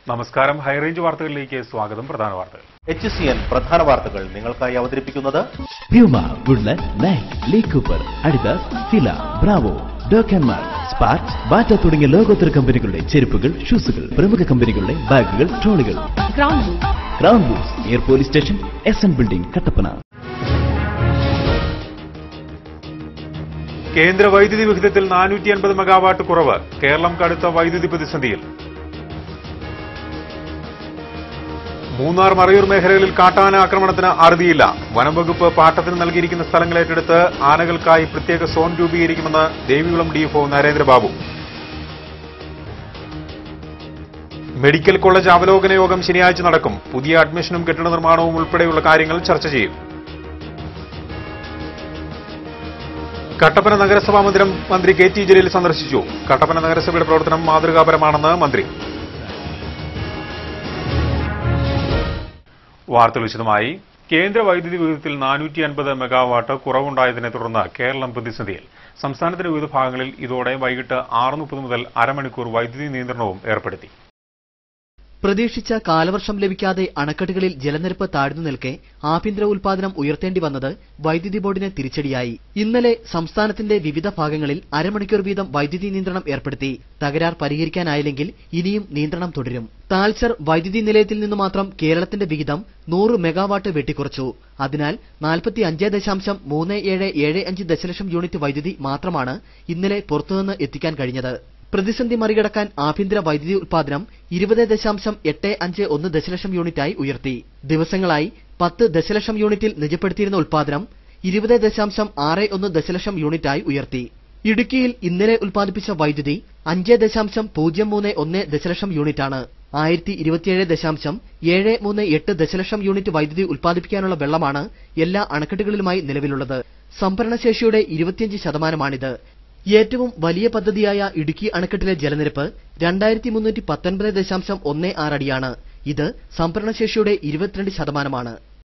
നമസ്കാരം ഹൈറേഞ്ച് വാർത്തകളിലേക്ക് സ്വാഗതം പ്രധാന വാർത്തകൾ എച്ച് സി എൻ പ്രധാന വാർത്തകൾ നിങ്ങൾക്കായി അവതരിപ്പിക്കുന്നത് Puma Woodland Nike Lee Cooper Adidas Fila Bravo ഡോക്കന്മാർ സ്പാർക്ക് ബാറ്റ തുടങ്ങിയ ലോകോത്തര കമ്പനികളുടെ ചെരുപ്പുകൾ ഷൂസുകൾ പ്രമുഖ കമ്പനികളുടെ ബാഗുകൾ ട്രോളികൾ ക്രൗൺ ബൂസ് near police station S N building Kattappana കേന്ദ്ര വൈദ്യുതി വിഹിതത്തിൽ നാനൂറ്റി അൻപത് മെഗാവാട്ട് കുറവ് കേരളം കടുത്ത വൈദ്യുതി പ്രതിസന്ധിയിൽ മൂന്നാർ മറയൂർ മേഖലകളിൽ കാട്ടാന ആക്രമണത്തിന് അറുതിയില്ല വനംവകുപ്പ് പാട്ടത്തിന് നൽകിയിരിക്കുന്ന സ്ഥലങ്ങൾ ഏറ്റെടുത്ത് ആനകൾക്കായി പ്രത്യേക സോൺ രൂപീകരിക്കുമെന്ന് Devikulam DFO Narendrababu medical college അവലോകന യോഗം ശനിയാഴ്ച നടക്കും പുതിയ അഡ്മിഷനും കെട്ടിട നിർമ്മാണവും ഉൾപ്പെടെയുള്ള കാര്യങ്ങൾ ചർച്ച ചെയ്യും കട്ടപ്പന നഗരസഭാ മന്ദിരം മന്ത്രി കെ ടി ജലീൽ സന്ദർശിച്ചു കട്ടപ്പന നഗരസഭയുടെ പ്രവർത്തനം മാതൃകാപരമാണെന്ന് മന്ത്രി വാർത്തകൾ വിശദമായി കേന്ദ്ര വൈദ്യുതി വിഹിതത്തിൽ നാനൂറ്റി അൻപത് മെഗാവാട്ട് കുറവുണ്ടായതിനെ തുടർന്ന് കേരളം പ്രതിസന്ധിയിൽ സംസ്ഥാനത്തിന്റെ വിവിധ ഭാഗങ്ങളിൽ ഇതോടെ വൈകിട്ട് ആറ് മുപ്പത് മുതൽ അരമണിക്കൂർ വൈദ്യുതി നിയന്ത്രണവും ഏർപ്പെടുത്തി പ്രതീക്ഷിച്ച കാലവർഷം ലഭിക്കാതെ അണക്കെട്ടുകളിൽ ജലനിരപ്പ് താഴ്ന്നു നിൽക്കെ ആഭ്യന്തര ഉൽപാദനം ഉയർത്തേണ്ടി വന്നത് വൈദ്യുതി ബോർഡിന് തിരിച്ചടിയായി ഇന്നലെ സംസ്ഥാനത്തിന്റെ വിവിധ ഭാഗങ്ങളിൽ അരമണിക്കൂർ വീതം വൈദ്യുതി നിയന്ത്രണം ഏർപ്പെടുത്തി തകരാർ പരിഹരിക്കാനായില്ലെങ്കിൽ ഇനിയും നിയന്ത്രണം തുടരും താൽച്ചർ വൈദ്യുതി നിലയത്തിൽ നിന്നു മാത്രം കേരളത്തിന്റെ വിഹിതം നൂറ് മെഗാവാട്ട് വെട്ടിക്കുറച്ചു അതിനാൽ നാൽപ്പത്തി അഞ്ച് ദശാംശം മൂന്ന് ഏഴ് ഏഴ് അഞ്ച് ദശലക്ഷം യൂണിറ്റ് വൈദ്യുതി മാത്രമാണ് ഇന്നലെ പുറത്തുനിന്ന് എത്തിക്കാൻ കഴിഞ്ഞത് പ്രതിസന്ധി മറികടക്കാൻ ആഭ്യന്തര വൈദ്യുതി ഉൽപാദനം ഇരുപത് ദശാംശം എട്ട് അഞ്ച് ഒന്ന് ദശലക്ഷം യൂണിറ്റായി ഉയർത്തി ദിവസങ്ങളായി പത്ത് ദശലക്ഷം യൂണിറ്റിൽ നിജപ്പെടുത്തിയിരുന്ന ഉൽപാദനം ഇരുപത് ദശാംശം ആറ് ഒന്ന് ദശലക്ഷം യൂണിറ്റായി ഉയർത്തി ഇടുക്കിയിൽ ഇന്നലെ ഉൽപ്പാദിപ്പിച്ച വൈദ്യുതി അഞ്ച് ദശാംശം പൂജ്യം മൂന്ന് ഒന്ന് ദശലക്ഷം യൂണിറ്റാണ് ആയിരത്തി ഇരുപത്തിയേഴ് ദശാംശം ഏഴ് മൂന്ന് എട്ട് ദശലക്ഷം യൂണിറ്റ് വൈദ്യുതി ഉൽപ്പാദിപ്പിക്കാനുള്ള വെള്ളമാണ് എല്ലാ അണക്കെട്ടുകളിലുമായി നിലവിലുള്ളത് സംഭരണശേഷിയുടെ ഇരുപത്തിയഞ്ച് ശതമാനമാണിത് ഏറ്റവും വലിയ പദ്ധതിയായ ഇടുക്കി അണക്കെട്ടിലെ ജലനിരപ്പ് രണ്ടായിരത്തി മുന്നൂറ്റി പത്തൊൻപത് ദശാംശം ഒന്ന് ആറ് അടിയാണ് ഇത് സംഭരണശേഷിയുടെ ഇരുപത്തിരണ്ട് ശതമാനമാണ്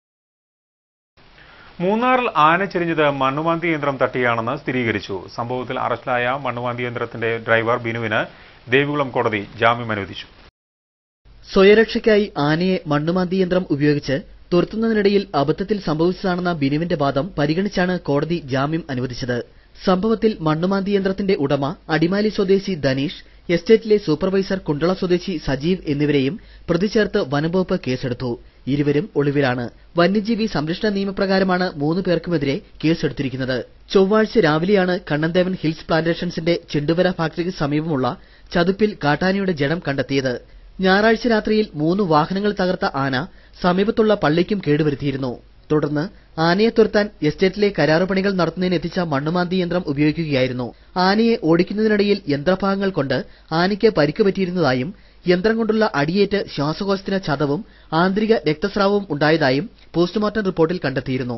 മൂന്നാറിൽ ആന ചെരിഞ്ഞത് മണ്ണുമാന്തി യന്ത്രം തട്ടിയാണെന്ന് സ്ഥിരീകരിച്ചു സംഭവത്തിൽ അറസ്റ്റിലായ മണ്ണുമാന്തി യന്ത്രത്തിന്റെ ഡ്രൈവർ ബിനുവിന് ദേവികുളം കോടതി ജാമ്യം അനുവദിച്ചു സ്വയരക്ഷയ്ക്കായി ആനയെ മണ്ണുമാന്തി യന്ത്രം ഉപയോഗിച്ച് തുരത്തുന്നതിനിടയിൽ അബദ്ധത്തിൽ സംഭവിച്ചതാണെന്ന ബിനുവിന്റെ വാദം പരിഗണിച്ചാണ് കോടതി ജാമ്യം അനുവദിച്ചത് സംഭവത്തിൽ മണ്ണുമാന്തി യന്ത്രത്തിന്റെ ഉടമ അടിമാലി സ്വദേശി ധനീഷ് എസ്റ്റേറ്റിലെ സൂപ്പർവൈസർ കുണ്ടള സ്വദേശി സജീവ് എന്നിവരെയും പ്രതി ചേർത്ത് വനംവകുപ്പ് കേസെടുത്തു ഇരുവരും ഒളിവിലാണ് വന്യജീവി സംരക്ഷണ നിയമപ്രകാരമാണ് മൂന്ന് പേർക്കുമെതിരെ കേസെടുത്തിരിക്കുന്നത് ചൊവ്വാഴ്ച രാവിലെയാണ് കണ്ണന്തേവൻ ഹിൽസ് പ്ലാന്റേഷൻസിന്റെ ചെണ്ടുവര ഫാക്ടറിക്ക് സമീപമുള്ള ചതുപ്പിൽ കാട്ടാനയുടെ ജഡം കണ്ടെത്തിയത് ഞായറാഴ്ച രാത്രിയിൽ മൂന്ന് വാഹനങ്ങൾ തകർത്ത ആന സമീപത്തുള്ള പള്ളിക്കും കേടുവരുത്തിയിരുന്നു തുടർന്ന് ആനയെ തുരത്താൻ എസ്റ്റേറ്റിലെ കരാറുപണികൾ നടത്തുന്നതിന് എത്തിച്ച മണ്ണുമാന്തി യന്ത്രം ഉപയോഗിക്കുകയായിരുന്നു ആനയെ ഓടിക്കുന്നതിനിടയിൽ യന്ത്രഭാഗങ്ങൾ കൊണ്ട് ആനയ്ക്ക് പരിക്ക് പറ്റിയിരുന്നതായും യന്ത്രം കൊണ്ടുള്ള അടിയേറ്റ് ശ്വാസകോശത്തിന് ചതവും ആന്തരിക രക്തസ്രാവവും ഉണ്ടായതായും പോസ്റ്റ്മോർട്ടം റിപ്പോർട്ടിൽ കണ്ടെത്തിയിരുന്നു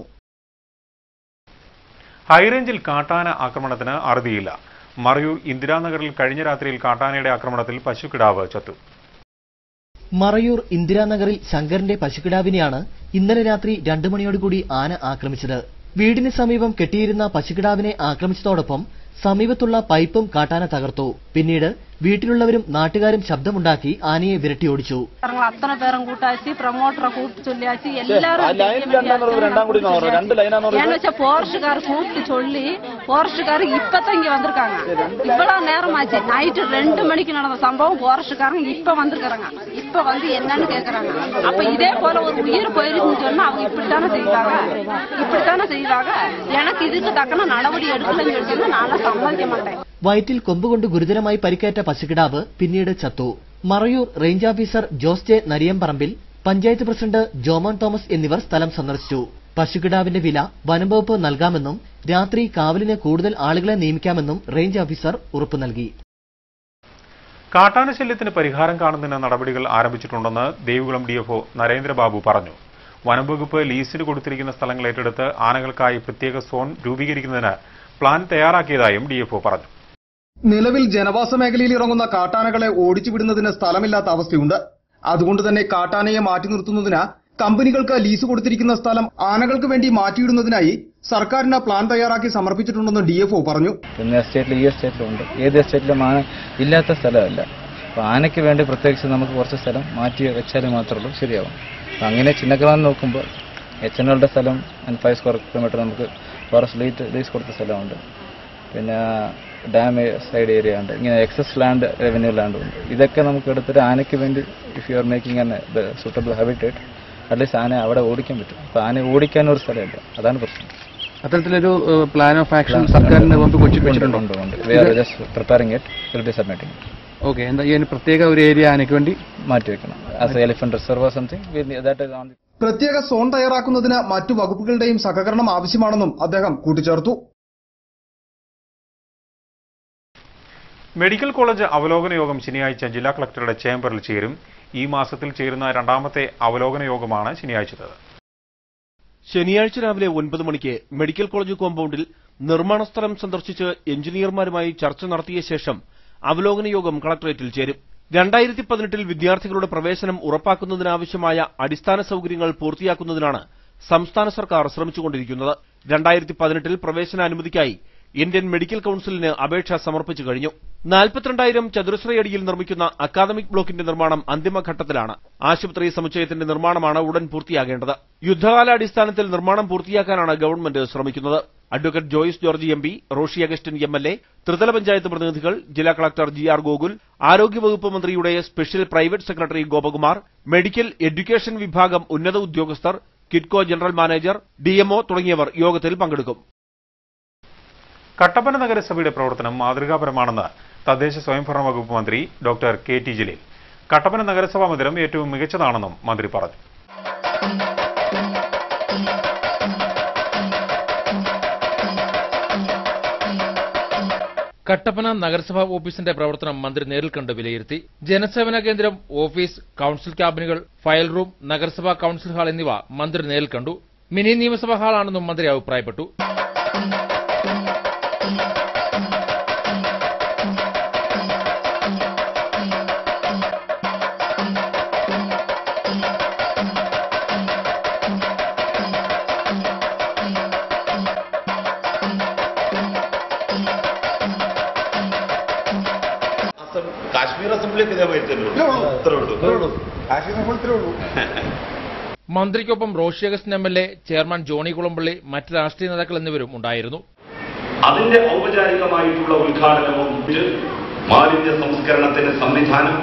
ഹൈറേഞ്ചിൽ കാട്ടാന ആക്രമണത്തിന് അറുതിയില്ല മറയൂർ ഇന്ദിരാനഗറിൽ കഴിഞ്ഞ രാത്രിയിൽ കാട്ടാനയുടെ ആക്രമണത്തിൽ പശുക്കിടാവ് ചത്തു മറയൂർ ഇന്ദിരാനഗറിൽ ശങ്കറിന്റെ പശുക്കിടാവിനെയാണ് ഇന്നലെ രാത്രി രണ്ടു മണിയോടുകൂടി ആന ആക്രമിച്ചത് വീടിന് സമീപം കെട്ടിയിരുന്ന പശുക്കിടാവിനെ ആക്രമിച്ചതോടൊപ്പം സമീപത്തുള്ള പൈപ്പും കാട്ടാന തകർത്തു പിന്നീട് വീട്ടിലുള്ളവരും നാട്ടുകാരും ശബ്ദമുണ്ടാക്കി ആനയെ വിരട്ടിയോടിച്ചു ഞങ്ങൾ അത്ര പേരും കൂട്ടാച്ചി പ്രൊമോട്ടറെ കൂട്ടി ചൊല്ലിയാച്ചി எல்லாரும் ஏன்னு வச்சா போர்ஷுக்கார் கூப்பிட்டு சொல்லி போர்ஷுக்கார் இப்பதான் இங்க வந்திருக்காங்க இவ்வளவு நேரமாச்சு நைட்டு ரெண்டு மணிக்கு நடந்த சம்பவம் போர்ஷுக்காரங்க இப்ப வந்திருக்காங்க இப்ப வந்து என்னன்னு கேக்குறாங்க அப்ப இதே போல ஒரு உயிர் போயிருச்சுன்னு சொன்னா அவங்க இப்படித்தானே செய்வாங்க இப்படித்தானே செய்வாங்க எனக்கு இதுக்கு தக்கன நடவடி எடுக்கலன்னு சொல்லி நான் சம்மதிக்க மாட்டேன் വയറ്റിൽ കൊമ്പുകൊണ്ട് ഗുരുതരമായി പരിക്കേറ്റ പശുക്കിടാവ് പിന്നീട് ചത്തു Marayoor range officer Jose J Nariyamparambil panchayat president Joemon Thomas എന്നിവർ സ്ഥലം സന്ദർശിച്ചു പശുക്കിടാവിന്റെ വില വനംവകുപ്പ് നൽകാമെന്നും രാത്രി കാവലിന് കൂടുതൽ ആളുകളെ നിയമിക്കാമെന്നും റേഞ്ച് ഓഫീസർ ഉറപ്പു നൽകി കാട്ടാന ശല്യത്തിന് പരിഹാരം കാണുന്നതിന് നടപടികൾ ആരംഭിച്ചിട്ടുണ്ടെന്ന് ദേവികുളം ഡിഎഫ്ഒ നരേന്ദ്രബാബു പറഞ്ഞു വനംവകുപ്പ് ലീസിന് കൊടുത്തിരിക്കുന്ന സ്ഥലങ്ങൾ ഏറ്റെടുത്ത് ആനകൾക്കായി പ്രത്യേക സോൺ രൂപീകരിക്കുന്നതിന് പ്ലാൻ തയ്യാറാക്കിയതായും ഡിഎഫ്ഒ പറഞ്ഞു നിലവിൽ ജനവാസ മേഖലയിൽ ഇറങ്ങുന്ന കാട്ടാനകളെ ഓടിച്ചുവിടുന്നതിന് സ്ഥലമില്ലാത്ത അവസ്ഥയുണ്ട് അതുകൊണ്ട് തന്നെ കാട്ടാനയെ മാറ്റി നിർത്തുന്നതിന് കമ്പനികൾക്ക് ലീസ് കൊടുത്തിരിക്കുന്ന സ്ഥലം ആനകൾക്ക് വേണ്ടി മാറ്റിയിടുന്നതിനായി സർക്കാരിന് പ്ലാൻ തയ്യാറാക്കി സമർപ്പിച്ചിട്ടുണ്ടെന്ന് ഡി പറഞ്ഞു പിന്നെ എസ്റ്റേറ്റിൽ ഈ എസ്റ്റേറ്റിലും ഉണ്ട് ഏത് എസ്റ്റേറ്റിലും ആന ഇല്ലാത്ത സ്ഥലമല്ല അപ്പോൾ ആനയ്ക്ക് വേണ്ടി പ്രത്യേകിച്ച് നമുക്ക് കുറച്ച് സ്ഥലം മാറ്റി വെച്ചാൽ മാത്രമേ ഉള്ളൂ ശരിയാവും അപ്പോൾ അങ്ങനെ ചിന്നക്കലാൻ നോക്കുമ്പോൾ എച്ച് എൻ എല്ലുടെ സ്ഥലം ഫൈവ് സ്ക്വയർ കിലോമീറ്റർ നമുക്ക് ഫോറസ്റ്റ് ലീറ്റ് ലീസ് കൊടുത്ത സ്ഥലമുണ്ട് പിന്നെ ഡാം സൈഡ് ഏരിയ ഉണ്ട് ഇങ്ങനെ എക്സസ് ലാൻഡ് റവന്യൂ ലാൻഡ് ഉണ്ട് ഇതൊക്കെ നമുക്ക് എടുത്തിട്ട് ആനയ്ക്ക് വേണ്ടി if you are making an suitable habitat at least ആന അവിടെ ഓടിക്കാൻ പറ്റും അപ്പോൾ ആന ഓടിക്കാൻ ഒരു സ്ഥലമില്ല അതാണ് പ്രശ്നം അത്തരത്തിലൊരു പ്ലാൻ ഓഫ് ആക്ഷൻ സർക്കാരിന്റെ മുമ്പ് കൊച്ചി വെച്ചിട്ടുണ്ടോ ഉണ്ട് ഉണ്ട് we are just preparing it will be submitting okay എന്താ ഈ പ്രത്യേക ഒരു ഏരിയ ആനയ്ക്ക് വേണ്ടി മാറ്റി വെക്കണം as elephant reserve something that is on പ്രത്യേക സോൺ തയ്യാറാക്കുന്നതിന് മറ്റു വകുപ്പുകളുടെയും സഹകരണം ആവശ്യമാണെന്നും അദ്ദേഹം കൂട്ടിച്ചേർത്തു മെഡിക്കൽ കോളേജ് അവലോകന യോഗം ശനിയാഴ്ച ജില്ലാ കളക്ടറുടെ ചേംബറിൽ ചേരും ഈ മാസത്തിൽ ചേരുന്ന രണ്ടാമത്തെ അവലോകന യോഗമാണ് ശനിയാഴ്ചത്തേത് ശനിയാഴ്ച രാവിലെ ഒൻപത് മണിക്ക് മെഡിക്കൽ കോളേജ് കോമ്പൗണ്ടിൽ നിർമ്മാണ സ്ഥലം സന്ദർശിച്ച് എഞ്ചിനീയർമാരുമായി ചർച്ച നടത്തിയ ശേഷം അവലോകന യോഗം കളക്ടറേറ്റിൽ ചേരും രണ്ടായിരത്തി പതിനെട്ടിൽ വിദ്യാർത്ഥികളുടെ പ്രവേശനം ഉറപ്പാക്കുന്നതിനാവശ്യമായ അടിസ്ഥാന സൗകര്യങ്ങൾ പൂർത്തിയാക്കുന്നതിനാണ് സംസ്ഥാന സർക്കാർ ശ്രമിച്ചുകൊണ്ടിരിക്കുന്നത് രണ്ടായിരത്തി പതിനെട്ടിൽ പ്രവേശനാനുമതിക്കായി ഇന്ത്യൻ മെഡിക്കൽ കൌൺസിലിന് അപേക്ഷ സമർപ്പിച്ചു കഴിഞ്ഞു നാൽപ്പത്തിരണ്ടായിരം ചതുരശ്രയടിയിൽ നിർമ്മിക്കുന്ന അക്കാദമിക് ബ്ലോക്കിന്റെ നിർമ്മാണം അന്തിമഘട്ടത്തിലാണ് ആശുപത്രി സമുച്ചയത്തിന്റെ നിർമ്മാണമാണ് ഉടൻ പൂർത്തിയാകേണ്ടത് യുദ്ധകാലാടിസ്ഥാനത്തിൽ നിർമ്മാണം പൂർത്തിയാക്കാനാണ് ഗവൺമെന്റ് ശ്രമിക്കുന്നത് advocate Joice George M P Roshy Augustine M L A ത്രിതല പഞ്ചായത്ത് പ്രതിനിധികൾ ജില്ലാ കളക്ടർ ജി ആർ ഗോകുൽ ആരോഗ്യവകുപ്പ് മന്ത്രിയുടെ special private secretary Gopakumar medical education വിഭാഗം ഉന്നത ഉദ്യോഗസ്ഥർ കിഡ്കോ ജനറൽ മാനേജർ ഡിഎംഒ തുടങ്ങിയവർ യോഗത്തിൽ പങ്കെടുക്കും കട്ടപ്പന നഗരസഭയുടെ പ്രവർത്തനം മാതൃകാപരമാണെന്ന് തദ്ദേശ സ്വയംഭരണ വകുപ്പ് മന്ത്രി doctor K T Jaleel Kattappana നഗരസഭാ മന്ദിരം ഏറ്റവും മികച്ചതാണെന്നും മന്ത്രി പറഞ്ഞു കട്ടപ്പന നഗരസഭാ ഓഫീസിന്റെ പ്രവർത്തനം മന്ത്രി നേരിൽ കണ്ട് വിലയിരുത്തി ജനസേവന കേന്ദ്രം ഓഫീസ് കൌൺസിൽ ക്യാബിനുകൾ ഫയൽ റൂം നഗരസഭാ കൌൺസിൽ ഹാൾ എന്നിവ മന്ത്രി നേരിൽ കണ്ടു മിനി നിയമസഭാ ഹാളാണെന്നും മന്ത്രി അഭിപ്രായപ്പെട്ടു കാശ്മീർ അസംബ്ലിയൊക്കെ ഞാൻ വരുത്തല്ലോ അത്രേ ഉള്ളൂ മന്ത്രിക്കൊപ്പം Roshy Augustine M L A chairman Johny Kulampally മറ്റ് രാഷ്ട്രീയ നേതാക്കൾ എന്നിവരും ഉണ്ടായിരുന്നു അതിന്റെ ഔപചാരികമായിട്ടുള്ള ഉദ്ഘാടനവും മാലിന്യ സംസ്കരണത്തിന് സംവിധാനം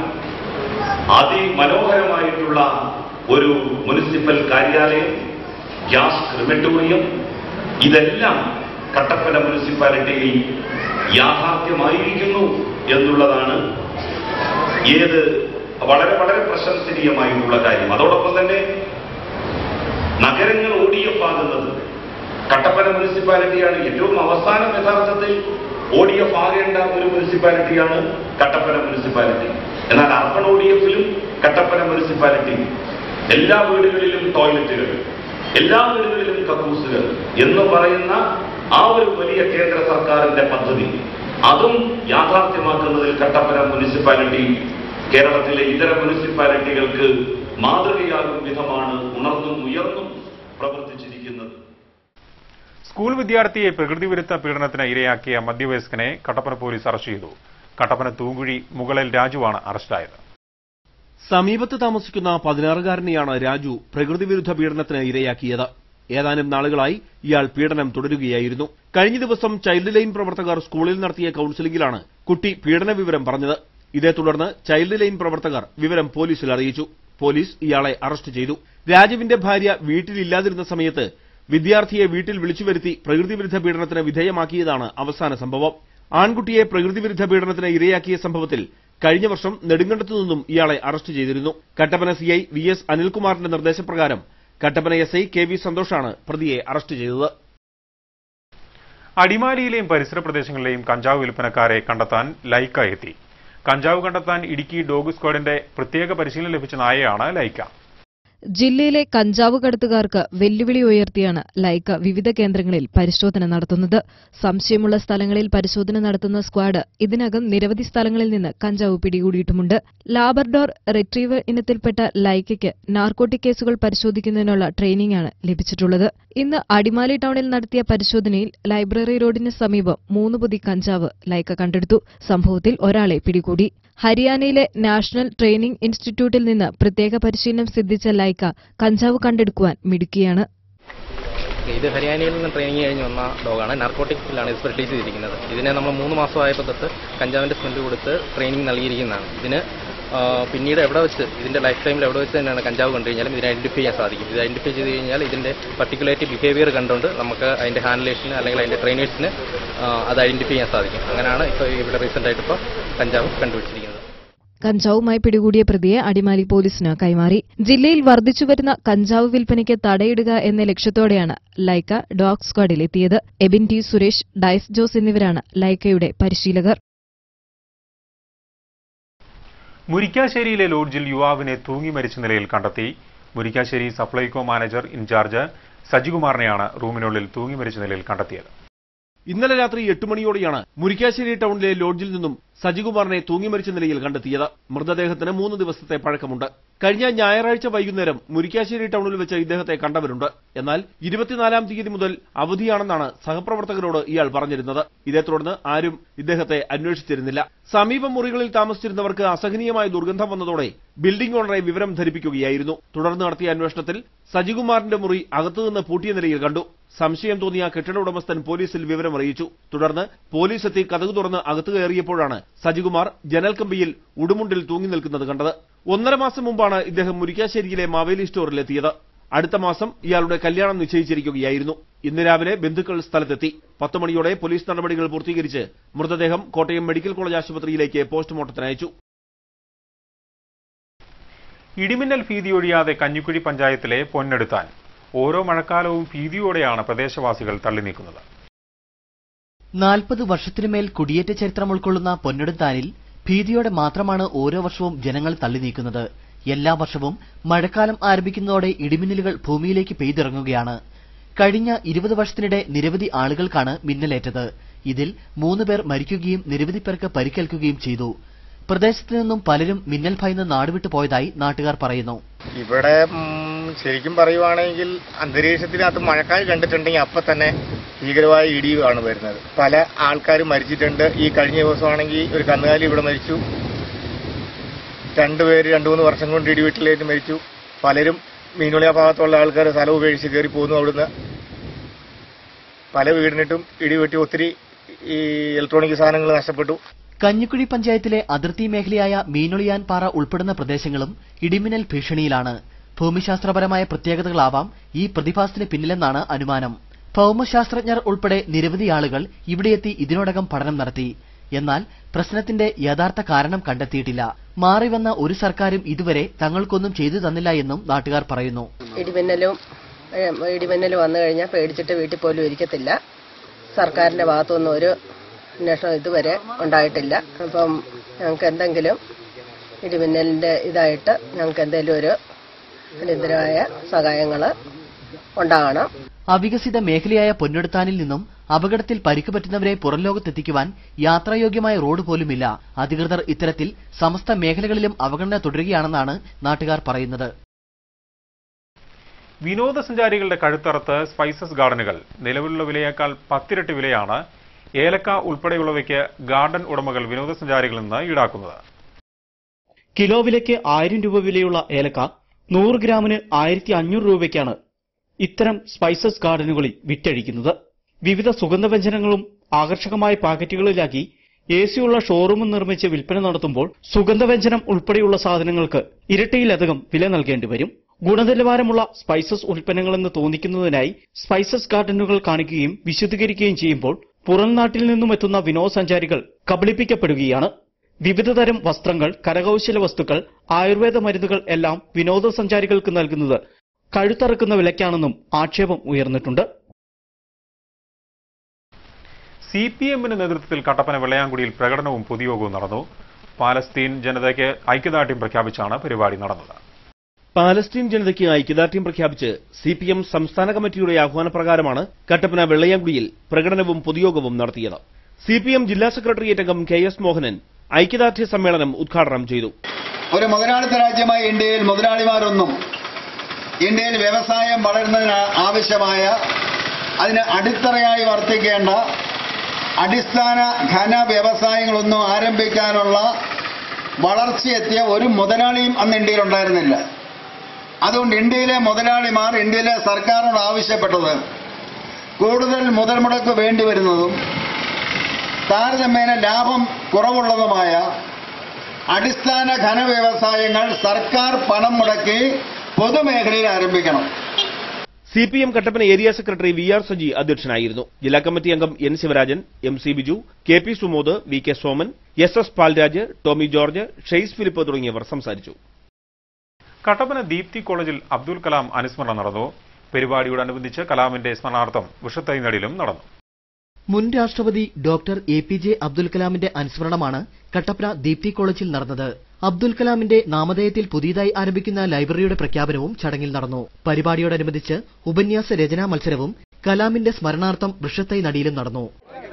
അതിമനോഹരമായിട്ടുള്ള ഒരു മുനിസിപ്പൽ കാര്യാലയം ഗ്യാസ് ക്രിമറ്റോറിയം ഇതെല്ലാം കട്ടപ്പന മുനിസിപ്പാലിറ്റിയിൽ യാഥാർത്ഥ്യമായിരിക്കുന്നു എന്നുള്ളതാണ് ഏത് വളരെ വളരെ പ്രശംസനീയമായിട്ടുള്ള കാര്യം അതോടൊപ്പം തന്നെ നഗരങ്ങൾ ODF ആകുന്നത് കട്ടപ്പന മുനിസിപ്പാലിറ്റിയാണ് ഏറ്റവും അവസാനം യഥാർത്ഥത്തിൽ ODF ആകേണ്ട ഒരു മുനിസിപ്പാലിറ്റിയാണ് കട്ടപ്പന മുനിസിപ്പാലിറ്റി എന്നാൽ അർബൺ ODF-ലും കട്ടപ്പന മുനിസിപ്പാലിറ്റി എല്ലാ വീടുകളിലും ടോയ്ലറ്റുകൾ എല്ലാ വീടുകളിലും കക്കൂസുകൾ എന്ന് പറയുന്ന ആ ഒരു വലിയ കേന്ദ്ര സർക്കാരിന്റെ പദ്ധതി അതും യാഥാർത്ഥ്യമാക്കുന്നതിൽ കട്ടപ്പന മുനിസിപ്പാലിറ്റി കേരളത്തിലെ ഇതര മുനിസിപ്പാലിറ്റികൾക്ക് മാതൃകയാകും വിധമാണ് ഉണർന്നും ഉയർന്നും പ്രവർത്തിച്ചിരിക്കുന്നത് സ്കൂൾ വിദ്യാർത്ഥിയെ പ്രകൃതിവിരുദ്ധ പീഡനത്തിന് ഇരയാക്കിയ മധ്യവയസ്കനെ കട്ടപ്പന പോലീസ് അറസ്റ്റ് ചെയ്തു കട്ടപ്പന തൂങ്കുഴി മുകളിൽ രാജുവാണ് അറസ്റ്റായത് സമീപത്ത് താമസിക്കുന്ന പതിനാറുകാരനെയാണ് രാജു പ്രകൃതിവിരുദ്ധ പീഡനത്തിന് ഇരയാക്കിയത് ഏതാനും നാളുകളായി ഇയാൾ പീഡനം തുടരുകയായിരുന്നു കഴിഞ്ഞ ദിവസം ചൈൽഡ് ലൈൻ പ്രവർത്തകർ സ്കൂളിൽ നടത്തിയ കൌൺസിലിംഗിലാണ് കുട്ടി പീഡന വിവരം പറഞ്ഞത് ഇതേ തുടർന്ന് ചൈൽഡ് ലൈൻ പ്രവർത്തകർ വിവരം പോലീസിൽ അറിയിച്ചു പോലീസ് ഇയാളെ അറസ്റ്റ് ചെയ്തു രാജുവിന്റെ ഭാര്യ വീട്ടിലില്ലാതിരുന്ന സമയത്ത് വിദ്യാർത്ഥിയെ വീട്ടിൽ വിളിച്ചു വരുത്തി പ്രകൃതിവിരുദ്ധ പീഡനത്തിന് വിധേയമാക്കിയതാണ് അവസാന സംഭവം ആൺകുട്ടിയെ പ്രകൃതിവിരുദ്ധ പീഡനത്തിന് ഇരയാക്കിയ സംഭവത്തിൽ കഴിഞ്ഞ വർഷം നെടുങ്കണ്ടത്തു നിന്നും ഇയാളെ അറസ്റ്റ് ചെയ്തിരുന്നു കട്ടപ്പന സിഐ വി എസ് അനിൽകുമാറിന്റെ നിർദ്ദേശപ്രകാരം Kattappana S I K V സന്തോഷാണ് പ്രതിയെ അറസ്റ്റ് ചെയ്തത് അടിമാലിയിലെയും പരിസര പ്രദേശങ്ങളിലെയും കഞ്ചാവ് വിൽപ്പനക്കാരെ കണ്ടെത്താൻ ലൈക്ക എത്തി കഞ്ചാവ് കണ്ടെത്താൻ ഇടുക്കി ഡോഗ് സ്ക്വാഡിന്റെ പ്രത്യേക പരിശീലനം ലഭിച്ച നായയാണ് ലൈക്ക ജില്ലയിലെ കഞ്ചാവ് കടത്തുകാർക്ക് വെല്ലുവിളി ഉയർത്തിയാണ് ലൈക്ക വിവിധ കേന്ദ്രങ്ങളിൽ പരിശോധന നടത്തുന്നത് സംശയമുള്ള സ്ഥലങ്ങളിൽ പരിശോധന നടത്തുന്ന സ്ക്വാഡ് ഇതിനകം നിരവധി സ്ഥലങ്ങളിൽ നിന്ന് കഞ്ചാവ് പിടികൂടിയിട്ടുമുണ്ട് ലാബർഡോർ റിട്രീവർ ഇനത്തിൽപ്പെട്ട ലൈക്കയ്ക്ക് നാർക്കോട്ടിക് കേസുകൾ പരിശോധിക്കുന്നതിനുള്ള ട്രെയിനിംഗാണ് ലഭിച്ചിട്ടുള്ളത് ഇന്ന് അടിമാലി ടൌണിൽ നടത്തിയ പരിശോധനയിൽ ലൈബ്രറി റോഡിന് സമീപം മൂന്ന് പൊതി കഞ്ചാവ് ലൈക്ക കണ്ടെടുത്തു സംഭവത്തിൽ ഒരാളെ പിടികൂടി ഹരിയാനയിലെ നാഷണൽ ട്രെയിനിംഗ് ഇൻസ്റ്റിറ്റ്യൂട്ടിൽ നിന്ന് പ്രത്യേക പരിശീലനം സിദ്ധിച്ച ലൈക്ക കഞ്ചാവ് കണ്ടെടുക്കുവാൻ മിടുക്കിയാണ് ഇത് ഹരിയാനയിൽ നിന്ന് ട്രെയിനിങ് കഴിഞ്ഞ് വന്ന ഡോഗാണ് നാർക്കോട്ടിക്സിലാണ് ഇത് സ്പെഷ്യലൈസ് ചെയ്തിരിക്കുന്നത് ഇതിനെ നമ്മൾ മൂന്ന് മാസമായപ്പോൾ തൊട്ട് കഞ്ചാവിൻ്റെ സ്മെല്ല് കൊടുത്ത് ട്രെയിനിങ് നൽകിയിരിക്കുന്നതാണ് ഇതിന് ആ, പിന്നീട് എവിടെ വെച്ച് ഇതിൻ്റെ ലൈഫ് ടൈമിൽ എവിടെ വെച്ച് തന്നെയാണ് കഞ്ചാവ് കണ്ടു കഴിഞ്ഞാലും ഇതിനെ ഐഡന്റിഫൈ ചെയ്യാൻ സാധിക്കും ഇത് ഐഡന്റിഫൈ ചെയ്ത് കഴിഞ്ഞാൽ ഇതിൻ്റെ പർട്ടിക്കുലേറ്റ് ബിഹേവിയർ കണ്ടുകൊണ്ട് നമുക്ക് അതിൻ്റെ ഹാൻഡലേഷന് അല്ലെങ്കിൽ അതിൻ്റെ ട്രെയിനേഴ്സിന് അത് ഐഡന്റിഫൈ ചെയ്യാൻ സാധിക്കും അങ്ങനെയാണ് ഇപ്പോൾ ഇവിടെ റീസെൻ്റ് ആയിട്ട് ഇപ്പോൾ കഞ്ചാവ് കണ്ടുപിടിച്ചിരിക്കുന്നത് കഞ്ചാവുമായി പിടികൂടിയ പ്രതിയെ അടിമാലി പോലീസിന് കൈമാറി ജില്ലയിൽ വർദ്ധിച്ചുവരുന്ന കഞ്ചാവ് വിൽപ്പനയ്ക്ക് തടയിടുക എന്ന ലക്ഷ്യത്തോടെയാണ് ലൈക്ക ഡോഗ് സ്ക്വാഡിൽ എത്തിയത് എബിൻ ടി സുരേഷ് ഡയസ് ജോസ് എന്നിവരാണ് ലൈക്കയുടെ പരിശീലകർ മുരിക്കാശ്ശേരിയിലെ ലോഡ്ജിൽ യുവാവിനെ തൂങ്ങി മരിച്ച നിലയിൽ കണ്ടെത്തി മുരിക്കാശ്ശേരി സപ്ലൈകോ മാനേജർ ഇൻചാർജ് സജികുമാറിനെയാണ് റൂമിനുള്ളിൽ തൂങ്ങി മരിച്ച നിലയിൽ കണ്ടെത്തിയത് ഇന്നലെ രാത്രി എട്ട് മണിയോടെയാണ് മുരിക്കാശ്ശേരി ടൗണിലെ ലോഡ്ജിൽ നിന്നും സജികുമാറിനെ തൂങ്ങിമരിച്ച നിലയിൽ കണ്ടെത്തിയത് മൃതദേഹത്തിന് മൂന്ന് ദിവസത്തെ പഴക്കമുണ്ട് കഴിഞ്ഞ ഞായറാഴ്ച വൈകുന്നേരം മുരിക്കാശ്ശേരി ടൗണിൽ വെച്ച് ഇദ്ദേഹത്തെ കണ്ടവരുണ്ട് എന്നാൽ ഇരുപത്തിനാലാം തീയതി മുതൽ അവധിയാണെന്നാണ് സഹപ്രവർത്തകരോട് ഇയാൾ പറഞ്ഞിരുന്നത് ഇതേ തുടർന്ന് ആരും ഇദ്ദേഹത്തെ അന്വേഷിച്ചിരുന്നില്ല സമീപ മുറികളിൽ താമസിച്ചിരുന്നവർക്ക് അസഹനീയമായ ദുർഗന്ധം വന്നതോടെ ബിൽഡിംഗ് ഓണറെ വിവരം ധരിപ്പിക്കുകയായിരുന്നു തുടർന്ന് നടത്തിയ അന്വേഷണത്തിൽ സജികുമാറിന്റെ മുറി അകത്തുനിന്ന് പൂട്ടിയ നിലയിൽ കണ്ടു സംശയം തോന്നിയ കെട്ടിട ഉടമസ്ഥൻ പോലീസിൽ വിവരം അറിയിച്ചു തുടർന്ന് പോലീസ് എത്തി കഥകു തുറന്ന് അകത്ത് കയറിയപ്പോഴാണ് സജികുമാർ ജനൽക്കമ്പിയിൽ ഉടുമുണ്ടിൽ തൂങ്ങി നിൽക്കുന്നത് കണ്ടത് ഒന്നര മാസം മുമ്പാണ് ഇദ്ദേഹം മുരിക്കാശ്ശേരിയിലെ മാവേലി സ്റ്റോറിലെത്തിയത് അടുത്ത മാസം ഇയാളുടെ കല്യാണം നിശ്ചയിച്ചിരിക്കുകയായിരുന്നു ഇന്ന് രാവിലെ ബന്ധുക്കൾ സ്ഥലത്തെത്തി പത്ത് മണിയോടെ പോലീസ് നടപടികൾ പൂർത്തീകരിച്ച് മൃതദേഹം കോട്ടയം മെഡിക്കൽ കോളേജ് ആശുപത്രിയിലേക്ക് പോസ്റ്റ്മോർട്ടത്തിന് അയച്ചു ഇടിമിന്നൽ ഭീതിയൊഴിയാതെ കഞ്ഞിക്കുഴി പഞ്ചായത്തിലെ പൊന്നെടുത്താൻ ഓരോ മഴക്കാലവും ഭീതിയോടെയാണ് പ്രദേശവാസികൾ തള്ളി നീക്കുന്നത് നാൽപ്പത് വർഷത്തിനുമേൽ കുടിയേറ്റ ചരിത്രം ഉൾക്കൊള്ളുന്ന പൊന്നെടുത്താനിൽ ഭീതിയോടെ മാത്രമാണ് ഓരോ വർഷവും ജനങ്ങൾ തള്ളി നീക്കുന്നത് എല്ലാ വർഷവും മഴക്കാലം ആരംഭിക്കുന്നതോടെ ഇടിമിന്നലുകൾ ഭൂമിയിലേക്ക് പെയ്തിറങ്ങുകയാണ് കഴിഞ്ഞ ഇരുപത് വർഷത്തിനിടെ നിരവധി ആളുകൾക്കാണ് മിന്നലേറ്റത് ഇതിൽ മൂന്ന് പേർ മരിക്കുകയും നിരവധി പേർക്ക് പരിക്കേൽക്കുകയും ചെയ്തു പ്രദേശത്ത് നിന്നും പലരും മിന്നൽ ഭയന്ന് നാടുവിട്ടു പോയതായി നാട്ടുകാർ പറയുന്നു ഇവിടെ ഉം, ശരിക്കും പറയുവാണെങ്കിൽ അന്തരീക്ഷത്തിനകത്ത് മഴക്കാൽ കണ്ടിട്ടുണ്ടെങ്കിൽ അപ്പൊ തന്നെ ഭീകരമായ ഇടിയാണ് വരുന്നത് പല ആൾക്കാരും മരിച്ചിട്ടുണ്ട് ഈ കഴിഞ്ഞ ദിവസമാണെങ്കിൽ ഒരു കന്നുകാലി ഇവിടെ മരിച്ചു രണ്ടുപേര് രണ്ടു മൂന്ന് വർഷം കൊണ്ട് ഇടിവെട്ടിലേറ്റ് മരിച്ചു പലരും മീനുളിയ ഭാഗത്തുള്ള ആൾക്കാർ സ്ഥലം ഉപേക്ഷിച്ച് കയറി പോന്നു അവിടുന്ന് പല വീടിനിട്ടും ഇടിവെട്ടി ഒത്തിരി ഈ ഇലക്ട്രോണിക് സാധനങ്ങൾ നഷ്ടപ്പെട്ടു കഞ്ഞിക്കുഴി പഞ്ചായത്തിലെ അതിർത്തി മേഖലയായ മീനൊളിയാൻ പാറ ഉൾപ്പെടുന്ന പ്രദേശങ്ങളും ഇടിമിന്നൽ ഭീഷണിയിലാണ് ഭൂമിശാസ്ത്രപരമായ പ്രത്യേകതകളാവാം ഈ പ്രതിഭാസത്തിന് പിന്നിലെന്നാണ് അനുമാനം ഭൗമശാസ്ത്രജ്ഞർ ഉൾപ്പെടെ നിരവധി ആളുകൾ ഇവിടെയെത്തി ഇതിനോടകം പഠനം നടത്തി എന്നാൽ പ്രശ്നത്തിന്റെ യഥാർത്ഥ കാരണം കണ്ടെത്തിയിട്ടില്ല മാറിവന്ന ഒരു സർക്കാരും ഇതുവരെ തങ്ങൾക്കൊന്നും ചെയ്തു തന്നില്ല എന്നും നാട്ടുകാർ പറയുന്നു ഇടിമിന്നലും ഏഹ്, ഇടിമിന്നൽ വന്നു കഴിഞ്ഞാൽ പേടിച്ചിട്ട് വീട്ടിൽ പോലും ഇരിക്കത്തില്ല സർക്കാരിന്റെ ഭാഗത്തുനിന്നും ഒരു അന്വേഷണം ഇതുവരെ ഉണ്ടായിട്ടില്ല അപ്പം ഞങ്ങൾക്ക് എന്തെങ്കിലും ഇടിമിന്നലിന്റെ ഇതായിട്ട് ഞങ്ങൾക്ക് എന്തെങ്കിലും ഒരു അടിയന്തരമായ സഹായങ്ങൾ ഉണ്ടാകണം അവികസിത മേഖലയായ പൊന്നെടുത്താനിൽ നിന്നും അപകടത്തിൽ പരിക്ക് പറ്റുന്നവരെ പുറം ലോകത്തെത്തിക്കുവാൻ യാത്രായോഗ്യമായ റോഡ് പോലുമില്ല അധികൃതർ ഇത്തരത്തിൽ സമസ്ത മേഖലകളിലും അവഗണന തുടരുകയാണെന്നാണ് നാട്ടുകാർ പറയുന്നത് വിനോദസഞ്ചാരികളുടെ കഴുത്തറത്ത് സ്പൈസസ് ഗാർഡനുകൾ നിലവിലുള്ള വിലയേക്കാൾ പത്തിരട്ടി വിലയാണ് ഏലക്ക ഉൾപ്പെടെയുള്ളവയ്ക്ക് ഗാർഡൻ ഉടമകൾ വിനോദസഞ്ചാരികളിൽ നിന്ന് ഈടാക്കുന്നത് കിലോ വിലയ്ക്ക് ആയിരം രൂപ വിലയുള്ള ഏലക്ക നൂറ് ഗ്രാമിന് ആയിരത്തി അഞ്ഞൂറ് രൂപയ്ക്കാണ് ഇത്തരം സ്പൈസസ് ഗാർഡനുകളിൽ വിറ്റഴിക്കുന്നത് വിവിധ സുഗന്ധവ്യഞ്ജനങ്ങളും ആകർഷകമായ പാക്കറ്റുകളിലാക്കി എ സിയുള്ള ഷോറൂം നിർമ്മിച്ച് വിൽപ്പന നടത്തുമ്പോൾ സുഗന്ധവ്യഞ്ജനം ഉൾപ്പെടെയുള്ള സാധനങ്ങൾക്ക് ഇരട്ടിയിലധികം വില നൽകേണ്ടി വരും ഗുണനിലവാരമുള്ള സ്പൈസസ് ഉൽപ്പന്നങ്ങളെന്ന് തോന്നിക്കുന്നതിനായി സ്പൈസസ് ഗാർഡനുകൾ കാണിക്കുകയും വിശദീകരിക്കുകയും ചെയ്യുമ്പോൾ പുറം നാട്ടിൽ നിന്നും എത്തുന്ന വിനോദസഞ്ചാരികൾ കബളിപ്പിക്കപ്പെടുകയാണ് വിവിധതരം വസ്ത്രങ്ങൾ കരകൗശല വസ്തുക്കൾ ആയുർവേദ മരുന്നുകൾ എല്ലാം വിനോദസഞ്ചാരികൾക്ക് നൽകുന്നത് കഴുത്തറക്കുന്ന വിലയ്ക്കാണെന്നും ആക്ഷേപം ഉയർന്നിട്ടുണ്ട് സി പി എമ്മിന്റെ നേതൃത്വത്തിൽ കട്ടപ്പന വെള്ളയാങ്കുടിയിൽ പ്രകടനവും പൊതുയോഗവും നടന്നു പാലസ്തീൻ ജനതയ്ക്ക് ഐക്യദാർഢ്യം പ്രഖ്യാപിച്ചാണ് പരിപാടി നടന്നത് പാലസ്തീൻ ജനതയ്ക്ക് ഐക്യദാർഢ്യം പ്രഖ്യാപിച്ച് സി പി എം സംസ്ഥാന കമ്മിറ്റിയുടെ ആഹ്വാനപ്രകാരമാണ് കട്ടപ്പന വെള്ളയാങ്കുടിയിൽ പ്രകടനവും പൊതുയോഗവും നടത്തിയത് സി പി എം ജില്ലാ സെക്രട്ടേറിയറ്റ് അംഗം കെ എസ് മോഹനൻ ഐക്യദാർഢ്യ സമ്മേളനം ഉദ്ഘാടനം ചെയ്തു ഒരു മുതലാളിത്ത രാജ്യമായ ഇന്ത്യയിൽ മുതലാളിമാരൊന്നും ഇന്ത്യയിൽ വ്യവസായം വളരുന്നതിന് ആവശ്യമായ അതിന് അടിത്തറയായി വർത്തിക്കേണ്ട അടിസ്ഥാന ഘന വ്യവസായങ്ങളൊന്നും ആരംഭിക്കാനുള്ള വളർച്ചയെത്തിയ ഒരു മുതലാളിയും അന്ന് ഇന്ത്യയിൽ ഉണ്ടായിരുന്നില്ല അതുകൊണ്ട് ഇന്ത്യയിലെ മുതലാളിമാർ ഇന്ത്യയിലെ സർക്കാരിനോട് ആവശ്യപ്പെട്ടത് കൂടുതൽ മുതൽ മുടക്ക് വേണ്ടി വരുന്നതും താരതമ്യേന ലാഭം കുറവുള്ളതുമായ അടിസ്ഥാന ഘന വ്യവസായങ്ങൾ സർക്കാർ പണം മുടക്കി പൊതുമേഖലയിൽ ആരംഭിക്കണം C P M Kattappana area secretary V R Saji അധ്യക്ഷനായിരുന്നു ജില്ലാ കമ്മിറ്റി അംഗം N Sivarajan M C Biju K P Sumod V K Soman S S Palraj Tomy George Shaiz Philip തുടങ്ങിയവർ സംസാരിച്ചു കട്ടപ്പന ദീപ്തി കോളേജിൽ അബ്ദുൽ കലാം അനുസ്മരണം നടന്നു പരിപാടിയോടനുബന്ധിച്ച് കലാമിന്റെ സ്മരണാർത്ഥം വിഷത്തൈ നടിലും നടന്നു മുൻ രാഷ്ട്രപതി doctor A P J Abdul കലാമിന്റെ അനുസ്മരണമാണ് കട്ടപ്പന ദീപ്തി കോളേജിൽ നടന്നത് അബ്ദുൽ കലാമിന്റെ നാമധേയത്തിൽ പുതിയതായി ആരംഭിക്കുന്ന ലൈബ്രറിയുടെ പ്രഖ്യാപനവും ചടങ്ങിൽ നടന്നു പരിപാടിയോടനുബന്ധിച്ച് ഉപന്യാസ രചനാ മത്സരവും കലാമിന്റെ സ്മരണാർത്ഥം വൃക്ഷത്തൈ നടിയിലും നടന്നു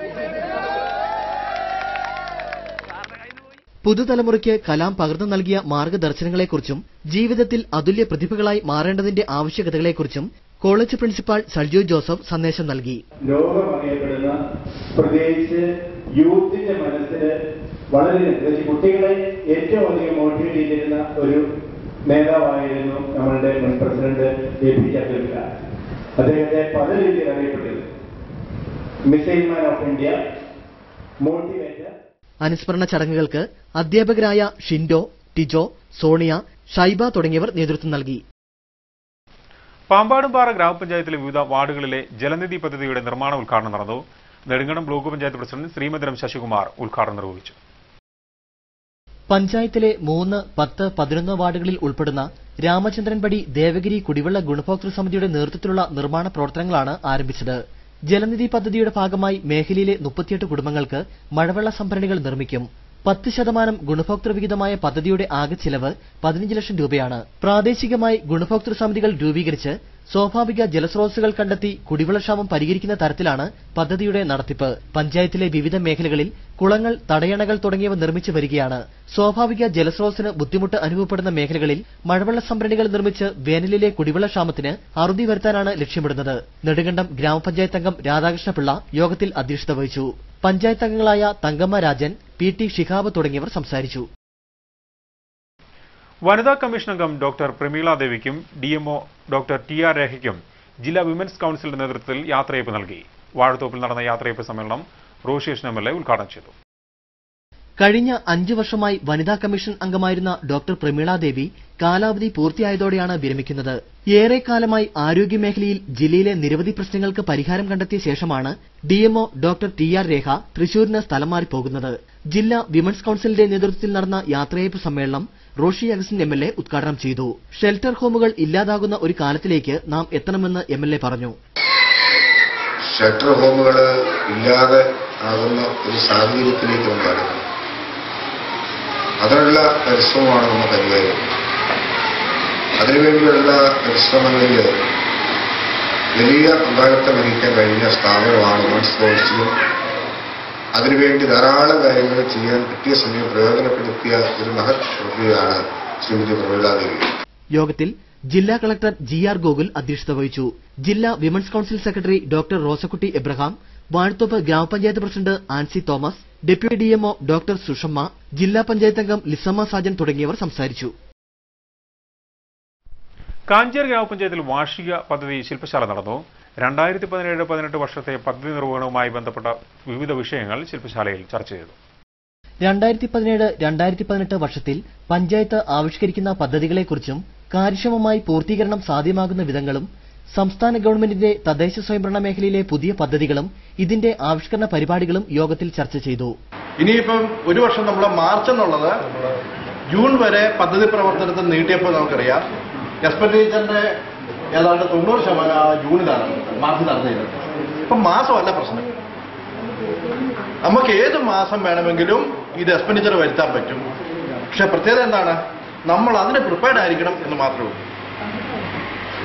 പുതുതലമുറയ്ക്ക് കലാം പകർന്നു നൽകിയ മാർഗദർശനങ്ങളെക്കുറിച്ചും ജീവിതത്തിൽ അതുല്യ പ്രതിഭകളായി മാറേണ്ടതിന്റെ ആവശ്യകതകളെക്കുറിച്ചും കോളേജ് പ്രിൻസിപ്പാൾ സൾജോ ജോസഫ് സന്ദേശം നൽകി ലോകം അറിയപ്പെടുന്ന പ്രത്യേകിച്ച് യൂത്തിന്റെ മനസ്സിൽ വളരെ പ്രത്യേകിച്ച് കുട്ടികളെ ഏറ്റവും അധികം മോട്ടിവേറ്റ് ചെയ്തിരുന്ന ഒരു നേതാവായിരുന്നു നമ്മളുടെ മുൻ president A P J Abdul Kalam അദ്ദേഹത്തെ പല രീതിയിൽ അറിയപ്പെട്ടത് missile man of India motivator അനുസ്മരണ ചടങ്ങുകൾക്ക് അധ്യാപകരായ ഷിൻഡോ ടിജോ സോണിയ ഷൈബ തുടങ്ങിയവർ നേതൃത്വം നൽകി പാമ്പാടുംപാറ ഗ്രാമപഞ്ചായത്തിലെ വിവിധ വാർഡുകളിലെ ജലനിധി പദ്ധതിയുടെ നിർമ്മാണ ഉദ്ഘാടനം നടന്നു നെടുങ്കണ്ടം ബ്ലോക്ക് പഞ്ചായത്ത് പ്രസിഡന്റ് ശ്രീമതിരം ശശികുമാർ ഉദ്ഘാടനം നിർവഹിച്ചു പഞ്ചായത്തിലെ മൂന്ന് പത്ത് പതിനൊന്ന് വാർഡുകളിൽ ഉൾപ്പെടുന്ന രാമചന്ദ്രൻപടി ദേവഗിരി കുടിവെള്ള ഗുണഭോക്തൃ സമിതിയുടെ നേതൃത്വത്തിലുള്ള നിർമ്മാണ പ്രവർത്തനങ്ങളാണ് ആരംഭിച്ചത് ജലനിധി പദ്ധതിയുടെ ഭാഗമായി മേഖലയിലെ മുപ്പത്തിയെട്ട് കുടുംബങ്ങൾക്ക് മഴവെള്ള സംഭരണികൾ നിർമ്മിക്കും പത്ത് ശതമാനം ഗുണഭോക്തൃ വിഹിതമായ പദ്ധതിയുടെ ആകെ ചിലവ് പതിനഞ്ച് ലക്ഷം രൂപയാണ് പ്രാദേശികമായി ഗുണഭോക്തൃ സമിതികൾ രൂപീകരിച്ച് സ്വാഭാവിക ജലസ്രോതസ്സുകൾ കണ്ടെത്തി കുടിവെള്ളക്ഷാമം പരിഹരിക്കുന്ന തരത്തിലാണ് പദ്ധതിയുടെ നടത്തിപ്പ് പഞ്ചായത്തിലെ വിവിധ മേഖലകളിൽ കുളങ്ങൾ തടയണകൾ തുടങ്ങിയവ നിർമ്മിച്ചു വരികയാണ് സ്വാഭാവിക ജലസ്രോതസ്സിന് ബുദ്ധിമുട്ട് അനുഭവപ്പെടുന്ന മേഖലകളിൽ മഴവെള്ള സംഭരണികൾ നിർമ്മിച്ച് വേനലിലെ കുടിവെള്ളക്ഷാമത്തിന് അറുതി വരുത്താനാണ് ലക്ഷ്യമിടുന്നത് നെടുങ്കണ്ടം ഗ്രാമപഞ്ചായത്ത് അംഗം രാധാകൃഷ്ണപിള്ള യോഗത്തിൽ അധ്യക്ഷത വഹിച്ചു പഞ്ചായത്ത് അംഗങ്ങളായ തങ്കമ്മ രാജൻ പി ടി ഷിഹാബ് തുടങ്ങിയവർ സംസാരിച്ചു വനിതാ കമ്മീഷൻ അംഗം ഡോക്ടർ പ്രമീള ദേവിക്കും ഡിഎംഒ ഡോക്ടർ ടി ആർ രേഖയ്ക്കും ജില്ലാ വിമൻസ് കൌൺസിലിന്റെ നേതൃത്വത്തിൽ യാത്രയയപ്പ് നൽകി വാഴത്തോപ്പിൽ നടന്ന യാത്രയയപ്പ് സമ്മേളനം റോഷിയേഷൻ എം എൽ എ ഉദ്ഘാടനം ചെയ്തു കഴിഞ്ഞ അഞ്ചു വർഷമായി വനിതാ കമ്മീഷൻ അംഗമായിരുന്ന ഡോക്ടർ പ്രമീള ദേവി കാലാവധി പൂർത്തിയായതോടെയാണ് വിരമിക്കുന്നത് ഏറെക്കാലമായി ആരോഗ്യമേഖലയിൽ ജില്ലയിലെ നിരവധി പ്രശ്നങ്ങൾക്ക് പരിഹാരം കണ്ടെത്തിയ ശേഷമാണ് DMO doctor T R Rekha തൃശൂരിന് സ്ഥലം മാറി പോകുന്നത് ജില്ലാ വിമൻസ് കൌൺസിലിന്റെ നേതൃത്വത്തിൽ നടന്ന യാത്രയയപ്പ് സമ്മേളനം Roshy Augustine M L A ഉദ്ഘാടനം ചെയ്തു ഷെൽട്ടർ ഹോമുകൾ ഇല്ലാതാകുന്ന ഒരു കാലത്തിലേക്ക് നാം എത്തണമെന്ന് എം എൽ എ പറഞ്ഞു ഷട്ടർ ഹോമുകൾ ഇല്ലാതെ ആകുന്ന ഒരു സാഹചര്യത്തിലേക്ക് നമ്മൾ അടുക്കും അതിനുള്ള പരിശ്രമമാണ് നമ്മൾ കൈകാര്യം അതിനുവേണ്ടിയുള്ള പരിശ്രമങ്ങളിൽ വലിയ പങ്കാളിത്തം വഹിക്കാൻ കഴിഞ്ഞ സ്ഥാപനമാണ് വുമൻസ് കൗൺസിലും അതിനുവേണ്ടി ധാരാളം കാര്യങ്ങൾ ചെയ്യാൻ കിട്ടിയ സമയം പ്രയോജനപ്പെടുത്തിയ ഒരു മഹത് പ്രതിയാണ് ശ്രീമതി പ്രമീളാദേവി യോഗത്തിൽ ജില്ലാ കളക്ടർ ജി ആർ ഗോകുൽ അധ്യക്ഷത വഹിച്ചു ജില്ലാ women's council secretary doctor Rosakutty Abraham Vazhathope ഗ്രാമപഞ്ചായത്ത് president Ancy Thomas deputy DMO doctor Sushama ജില്ലാ പഞ്ചായത്ത് അംഗം ലിസമ്മ സാജൻ തുടങ്ങിയവർ സംസാരിച്ചു കാഞ്ചേർ ഗ്രാമപഞ്ചായത്തിൽ വാർഷിക പദ്ധതി ശില്പശാല നടന്നു രണ്ടായിരത്തി പതിനേഴ് പതിനെട്ട് വർഷത്തെ പദ്ധതി നിർവഹണവുമായി ബന്ധപ്പെട്ട വിവിധ വിഷയങ്ങൾ ശില്പശാലയിൽ ചർച്ച ചെയ്തു രണ്ടായിരത്തി പതിനേഴ് രണ്ടായിരത്തി പതിനെട്ട് വർഷത്തിൽ പഞ്ചായത്ത് ആവിഷ്കരിക്കുന്ന പദ്ധതികളെക്കുറിച്ചും കാര്യക്ഷമമായി പൂർത്തീകരണം സാധ്യമാകുന്ന വിധങ്ങളും സംസ്ഥാന ഗവൺമെന്റിന്റെ തദ്ദേശ സ്വയംഭരണ മേഖലയിലെ പുതിയ പദ്ധതികളും ഇതിന്റെ ആവിഷ്കരണ പരിപാടികളും യോഗത്തിൽ ചർച്ച ചെയ്തു ഇനിയിപ്പം ഒരു വർഷം നമ്മൾ മാർച്ച് എന്നുള്ളത് ജൂൺ വരെ പദ്ധതി പ്രവർത്തനത്തിൽ നീട്ടിയപ്പോൾ നമുക്കറിയാം എക്സ്പെൻഡിച്ചറിന്റെ ഏതാണ്ട് തൊണ്ണൂറ് ശതമാനം ആ ജൂണിലാണ് മാർച്ച് നടന്നത് ഇപ്പം മാസമല്ല പ്രശ്നം നമുക്ക് ഏത് മാസം വേണമെങ്കിലും ഇത് എക്സ്പെൻഡിച്ചർ വരുത്താൻ പറ്റും പക്ഷെ പ്രത്യേകത എന്താണ് നമ്മൾ അതിന് പ്രിപ്പയർഡ് ആയിരിക്കണം എന്ന് മാത്രമേ ഉള്ളൂ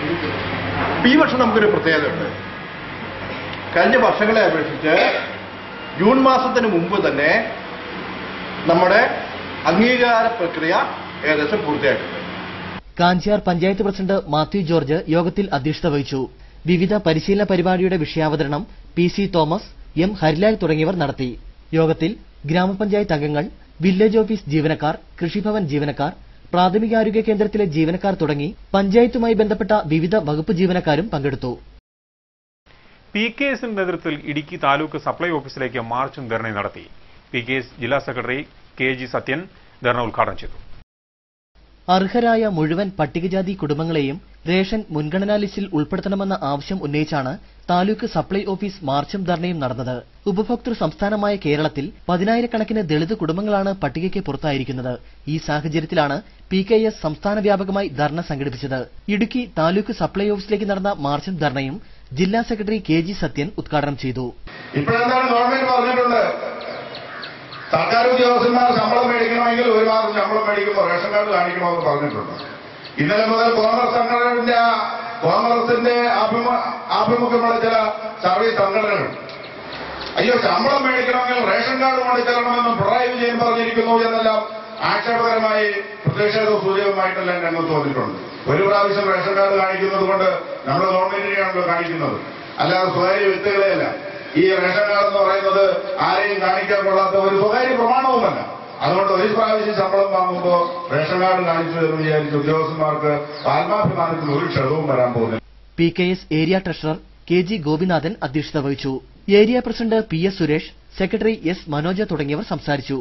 ഈ വർഷം നമുക്കൊരു പ്രത്യേകതയുണ്ട് കഴിഞ്ഞ വർഷങ്ങളെ അപേക്ഷിച്ച് ജൂൺ മാസത്തിന് മുമ്പ് തന്നെ നമ്മുടെ അംഗീകാര പ്രക്രിയ ഏകദേശം പൂർത്തിയായിട്ടുണ്ട് കാഞ്ചിയാർ പഞ്ചായത്ത് പ്രസിഡന്റ് മാത്യു ജോർജ് യോഗത്തിൽ അധ്യക്ഷത വഹിച്ചു വിവിധ പരിശീലന പരിപാടിയുടെ വിഷയാവതരണം P C Thomas M Harilal തുടങ്ങിയവർ നടത്തി യോഗത്തിൽ ഗ്രാമപഞ്ചായത്ത് അംഗങ്ങൾ വില്ലേജ് ഓഫീസ് ജീവനക്കാർ കൃഷിഭവൻ ജീവനക്കാർ പ്രാഥമികാരോഗ്യ കേന്ദ്രത്തിലെ ജീവനക്കാർ തുടങ്ങി പഞ്ചായത്തുമായി ബന്ധപ്പെട്ട വിവിധ വകുപ്പ് ജീവനക്കാരും പങ്കെടുത്ു പി കെ എസിന്റെ നേതൃത്വത്തിൽ ഇടുക്കി താലൂക്ക് സപ്ലൈ ഓഫീസിലേക്ക് മാർച്ചും ധർണയും നടത്തി പി കെ എസ് ജില്ലാ സെക്രട്ടറി കെ ജി സത്യൻ ധർണ ഉദ്ഘാടനം ചെയ്തു അർഹരായ മുഴുവൻ പട്ടികജാതി കുടുംബങ്ങളെയും റേഷൻ മുൻഗണനാ ലിസ്റ്റിൽ ഉൾപ്പെടുത്തണമെന്ന ആവശ്യം ഉന്നയിച്ചാണ് താലൂക്ക് സപ്ലൈ ഓഫീസ് മാർച്ചും ധർണയും നടന്നത് ഉപഭോക്തൃ സംസ്ഥാനമായ കേരളത്തിൽ പതിനായിരക്കണക്കിന് ദളിത് കുടുംബങ്ങളാണ് പട്ടികയ്ക്ക് പുറത്തായിരിക്കുന്നത് ഈ സാഹചര്യത്തിലാണ് പി കെ എസ് സംസ്ഥാന വ്യാപകമായി ധർണ സംഘടിപ്പിച്ചത് ഇടുക്കി താലൂക്ക് സപ്ലൈ ഓഫീസിലേക്ക് നടന്ന മാർച്ചും ധർണയും ജില്ലാ സെക്രട്ടറി കെ ജി സത്യൻ ഉദ്ഘാടനം ചെയ്തു ഇപ്പോഴെന്താണ് ഗവൺമെന്റ് പറഞ്ഞിട്ടുണ്ട് സർക്കാർ ഉദ്യോഗസ്ഥന്മാർ ശമ്പളം മേടിക്കണമെങ്കിൽ ഒരു മാസം ശമ്പളം മേടിക്കുമ്പോൾ റേഷൻ കാർഡ് കാണിക്കണമെന്ന് പറഞ്ഞിട്ടുണ്ട് ഇന്നലെ മുതൽ കോൺഗ്രസ് സംഘടനയുടെ കോൺഗ്രസിന്റെ ആഭിമു ആഭിമുഖ്യമുള്ള ചില സർവീസ് സംഘടനകളുണ്ട് അയ്യോ ശമ്പളം മേടിക്കണമെങ്കിൽ റേഷൻ കാർഡ് കൊണ്ടുചെല്ലണമെന്ന് പിണറായി വിജയൻ പറഞ്ഞിരിക്കുന്നു എന്നെല്ലാം ആക്ഷേപകരമായി പ്രതിഷേധ സൂചകമായിട്ടെല്ലാം രംഗത്ത് വന്നിട്ടുണ്ട് ഒരു പ്രാവശ്യം റേഷൻ കാർഡ് കാണിക്കുന്നത് കൊണ്ട് നമ്മുടെ ഗവൺമെന്റിനെയാണല്ലോ കാണിക്കുന്നത് അല്ലാതെ സ്വകാര്യ വ്യക്തികളെയല്ല ഈ റേഷൻ കാർഡ് എന്ന് പറയുന്നത് ആരെയും കാണിക്കാൻ കൊള്ളാത്ത ഒരു സ്വകാര്യ പ്രമാണവുമല്ല അതുകൊണ്ട് ഒരു പ്രാവശ്യം ശമ്പളം വാങ്ങുമ്പോൾ റേഷൻ കാർഡ് കാണിച്ചു എന്ന് വിചാരിച്ച് ഉദ്യോഗസ്ഥന്മാർക്ക് ആത്മാഭിമാനത്തിന് ഒരു ക്ഷതവും വരാൻ പോകുന്നില്ല P K S area treasurer K G Gopinathan അധ്യക്ഷത വഹിച്ചു area president P S Suresh secretary S Manoj തുടങ്ങിയവർ സംസാരിച്ചു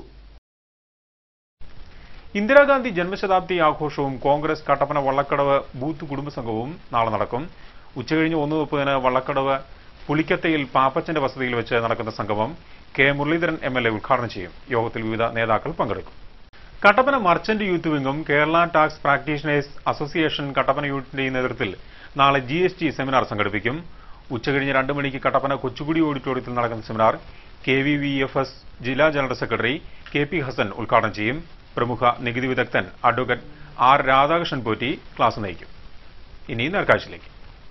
ഇന്ദിരാഗാന്ധി ജന്മശതാബ്ദി ആഘോഷവും കോൺഗ്രസ് കട്ടപ്പന വള്ളക്കടവ് ബൂത്ത് കുടുംബസംഘവും നാളെ നടക്കും ഉച്ചകഴിഞ്ഞ് ഒന്ന് മുപ്പതിന് വള്ളക്കടവ് പുളിക്കത്തയിൽ പാപ്പച്ചന്റെ വസതിയിൽ വെച്ച് നടക്കുന്ന സംഗമം K Muraleedharan M L A ഉദ്ഘാടനം ചെയ്യും യോഗത്തിൽ വിവിധ നേതാക്കൾ പങ്കെടുക്കും കട്ടപ്പന മർച്ചന്റ് യൂത്ത് വിംഗും Kerala tax practitioners association Kattappana യൂണിറ്റിന്റെയും നേതൃത്വത്തിൽ നാളെ ജി എസ് ടി സെമിനാർ സംഘടിപ്പിക്കും ഉച്ചകഴിഞ്ഞ് രണ്ട് മണിക്ക് കട്ടപ്പന കൊച്ചുകുടി ഓഡിറ്റോറിയത്തിൽ നടക്കുന്ന seminar K V V F S ജില്ലാ general secretary K P Hasan ഉദ്ഘാടനം ചെയ്യും പ്രമുഖ നികുതി വിദഗ്ധൻ advocate R Radhakrishnan Potti class നയിക്കും ഇനി നേർക്കാഴ്ചയിലേക്ക്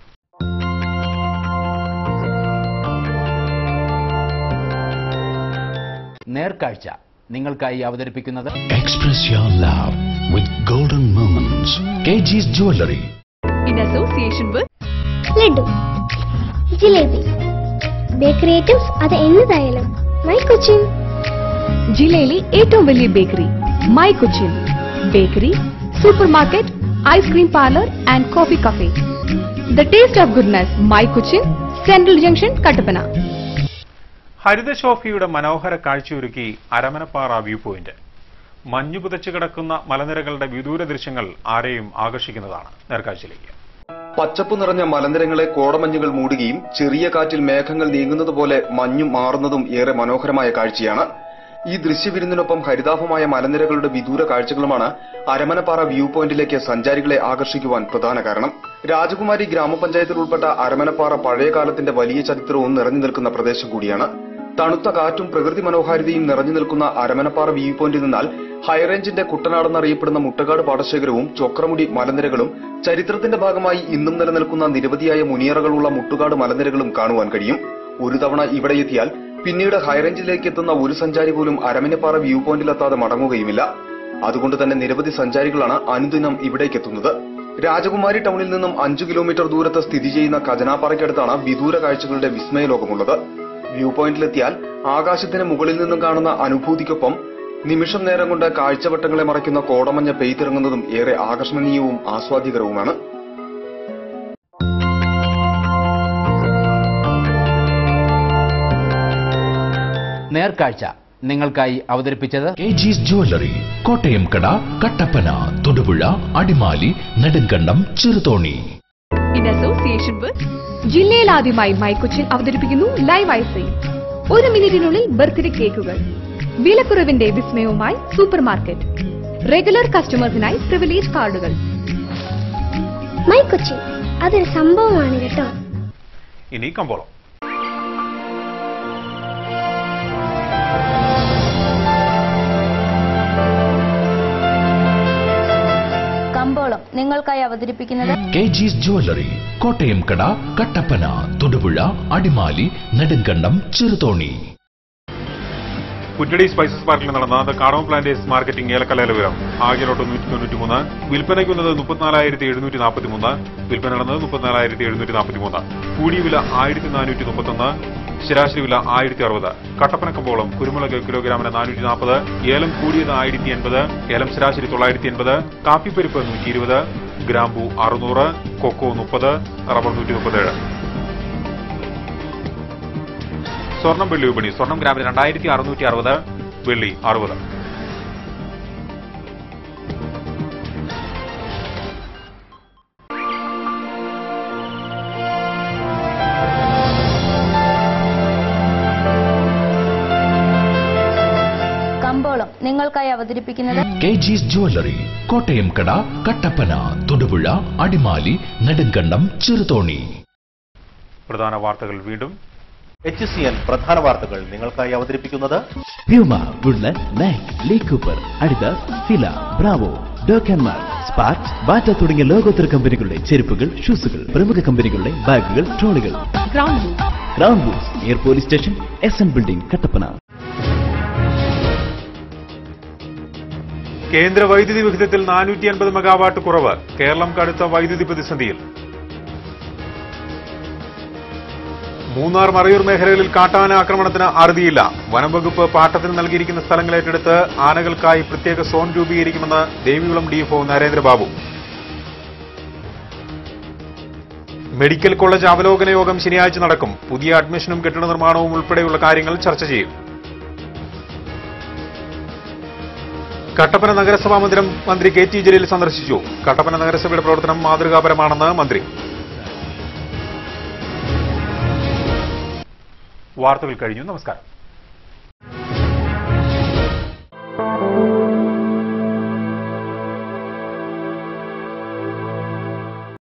നേർക്കാഴ്ച നിങ്ങൾക്കായി അവതരിപ്പിക്കുന്നത് Express your love with golden moments. KG's Jewelry. in association with laddu jalebi bakery items അത് എന്നതായാലും മൈ കൊച്ചിൻ ജില്ലയിലെ ഏറ്റവും വലിയ bakery my Cochin bakery supermarket ice cream parlour and coffee cafe the taste of goodness my Cochin central junction Kattappana ഹരിതശോഭയുടെ മനോഹര കാഴ്ചയൊരുക്കി Aramanappara view point മഞ്ഞു പുതച്ചു കിടക്കുന്ന മലനിരകളുടെ വിദൂര ദൃശ്യങ്ങൾ ആരെയും ആകർഷിക്കുന്നതാണ് നേർക്കാഴ്ചയിലേക്ക് പച്ചപ്പ് നിറഞ്ഞ മലനിരങ്ങളെ കോടമഞ്ഞുകൾ മൂടുകയും ചെറിയ കാറ്റിൽ മേഘങ്ങൾ നീങ്ങുന്നത് പോലെ മഞ്ഞും മാറുന്നതും ഏറെ മനോഹരമായ കാഴ്ചയാണ് ഈ ദൃശ്യവിരുന്നിനൊപ്പം ഹരിതാഭമായ മലനിരകളുടെ വിദൂര കാഴ്ചകളുമാണ് അരമനപ്പാറ വ്യൂ പോയിന്റിലേക്ക് സഞ്ചാരികളെ ആകർഷിക്കുവാൻ പ്രധാന കാരണം രാജകുമാരി ഗ്രാമപഞ്ചായത്തിൽ ഉൾപ്പെട്ട അരമനപ്പാറ പഴയ കാലത്തിന്റെ വലിയ ചരിത്രവും നിറഞ്ഞു നിൽക്കുന്ന പ്രദേശം കൂടിയാണ് തണുത്ത കാറ്റും പ്രകൃതി മനോഹാരിതയും നിറഞ്ഞു നിൽക്കുന്ന അരമനപ്പാറ വ്യൂ പോയിന്റിൽ നിന്നാൽ ഹൈറേഞ്ചിന്റെ കുട്ടനാടെന്നറിയപ്പെടുന്ന മുട്ടക്കാട് പാടശേഖരവും ചൊക്രമുടി മലനിരകളും ചരിത്രത്തിന്റെ ഭാഗമായി ഇന്നും നിലനിൽക്കുന്ന നിരവധിയായ മുനിയറകളുള്ള മുട്ടുകാട് മലനിരകളും കാണുവാൻ കഴിയും ഒരു തവണ ഇവിടെ എത്തിയാൽ പിന്നീട് ഹൈറേഞ്ചിലേക്ക് എത്തുന്ന ഒരു സഞ്ചാരി പോലും അരമനപ്പാറ വ്യൂ പോയിന്റിലെത്താതെ മടങ്ങുകയുമില്ല അതുകൊണ്ട് തന്നെ നിരവധി സഞ്ചാരികളാണ് അനുദിനം ഇവിടേക്ക് എത്തുന്നത് രാജകുമാരി ടൗണിൽ നിന്നും അഞ്ചു കിലോമീറ്റർ ദൂരത്ത് സ്ഥിതി ചെയ്യുന്ന ഖജനാപ്പാറയ്ക്കടുത്താണ് വിദൂര കാഴ്ചകളുടെ വിസ്മയ ലോകമുള്ളത് വ്യൂ പോയിന്റിലെത്തിയാൽ ആകാശത്തിന് മുകളിൽ നിന്നും കാണുന്ന അനുഭൂതിക്കൊപ്പം നിമിഷം നേരം കൊണ്ട് കാഴ്ചവട്ടങ്ങളെ മറയ്ക്കുന്ന കോടമഞ്ഞ പെയ്തിറങ്ങുന്നതും ഏറെ ആകർഷണീയവും ആസ്വാദ്യകരവുമാണ് നേർക്കാഴ്ച നിങ്ങൾക്കായി അവതരിപ്പിച്ചത് KG's Jewelry. കോട്ടയം കട Kattappana Thodupuzha Adimali Nedumkandam Cheruthoni in association with ജില്ലയിൽ ആദ്യമായി മൈ കൊച്ചിൻ അവതരിപ്പിക്കുന്നു ലൈവ് ഐസിംഗ് ഒരു മിനിറ്റിനുള്ളിൽ ബർത്ത്ഡേ കേക്കുകൾ വിലക്കുറവിന്റെ വിസ്മയവുമായി സൂപ്പർ മാർക്കറ്റ് റെഗുലർ കസ്റ്റമേഴ്സിനായി പ്രിവിലേജ് കാർഡുകൾ മൈ കൊച്ചിൻ അതൊരു സംഭവമാണ് കേട്ടോ ഇനി കമ്പോളം കമ്പോളം നിങ്ങൾക്കായി അവതരിപ്പിക്കുന്നത് കെ ജിസ് ജുവല്ലറി കോട്ടയം കട കട്ടപ്പന തൊടുപുഴ അടിമാലി നെടുങ്കണ്ടം ചെറുതോണി പുറ്റടി സ്പൈസസ് പാർക്കിൽ നടന്ന ദ കാർഡോൺ പ്ലാന്റേഴ്സ് മാർക്കറ്റിംഗ് ഏലക്കലയിലെ വിവരം ആകെ ലോട്ട് നൂറ്റി തൊണ്ണൂറ്റി മൂന്ന് വിൽപ്പനയ്ക്കുന്നത് മുപ്പത്തിനാലായിരത്തി എഴുന്നൂറ്റി നാൽപ്പത്തി മൂന്ന് വിൽപ്പന നടന്നത് മുപ്പത്തിനാലായിരത്തി എഴുന്നൂറ്റി നാൽപ്പത്തി മൂന്ന് കൂടിയ വില ആയിരത്തി നാനൂറ്റി മുപ്പത്തൊന്ന് ശരാശരി വില ആയിരത്തി അറുപത് കട്ടപ്പന കമ്പോളം കുരുമുളക് കിലോഗ്രാമിന് നാനൂറ്റി നാൽപ്പത് ഏലം കൂടിയത് ആയിരത്തി എൺപത് ഏലം ശരാശരി തൊള്ളായിരത്തി എൺപത് കാപ്പിപ്പരിപ്പ് നൂറ്റി ഇരുപത് ഗ്രാമ്പു അറുന്നൂറ് കൊക്കോ മുപ്പത് റബ്ബർ നൂറ്റി മുപ്പത്തേഴ് സ്വർണം വെള്ളി വിപണി സ്വർണം ഗ്രാമിന് രണ്ടായിരത്തി അറുന്നൂറ്റി അറുപത് വെള്ളി അറുപത് കമ്പോളം നിങ്ങൾക്കായി അവതരിപ്പിക്കുന്നത് കെ ജിസ് ജുവല്ലറി കോട്ടയം കട കട്ടപ്പന തൊടുപുഴ അടിമാലി നെടുങ്കണ്ടം ചെറുതോണി പ്രധാന വാർത്തകൾ വീണ്ടും എച്ച് സി എൻ പ്രധാന വാർത്തകൾ നിങ്ങൾക്കായി അവതരിപ്പിക്കുന്നത് Puma Woodland Nike Lee Cooper Adidas Fila Bravo ഡോക്കന്മാർ സ്പാറ്റ് ബാറ്റ തുടങ്ങിയ ലോകോത്തര കമ്പനികളുടെ ചെരുപ്പുകൾ ഷൂസുകൾ പ്രമുഖ കമ്പനികളുടെ ബാഗുകൾ ട്രോളികൾ ഗ്രൗണ്ട് ബൂസ് near police station S N building Kattappana കേന്ദ്ര വൈദ്യുതി വിഹിതത്തിൽ നാനൂറ്റി അൻപത് മെഗാവാട്ട് കുറവ് കേരളം കടുത്ത വൈദ്യുതി പ്രതിസന്ധിയിൽ മൂന്നാർ മറയൂർ മേഖലകളിൽ കാട്ടാന ആക്രമണത്തിന് അറുതിയില്ല വനംവകുപ്പ് പാട്ടത്തിന് നൽകിയിരിക്കുന്ന സ്ഥലങ്ങൾ ഏറ്റെടുത്ത് ആനകൾക്കായി പ്രത്യേക സോൺ രൂപീകരിക്കുമെന്ന് Devikulam DFO Narendrababu medical college അവലോകന യോഗം ശനിയാഴ്ച നടക്കും പുതിയ അഡ്മിഷനും കെട്ടിട നിർമ്മാണവും ഉൾപ്പെടെയുള്ള കാര്യങ്ങൾ ചർച്ച ചെയ്യും കട്ടപ്പന നഗരസഭാ മന്ദിരം മന്ത്രി കെ ടി ജലീൽ സന്ദർശിച്ചു കട്ടപ്പന നഗരസഭയുടെ പ്രവർത്തനം മാതൃകാപരമാണെന്ന് മന്ത്രി വാർത്തകൾ കഴിഞ്ഞു നമസ്കാരം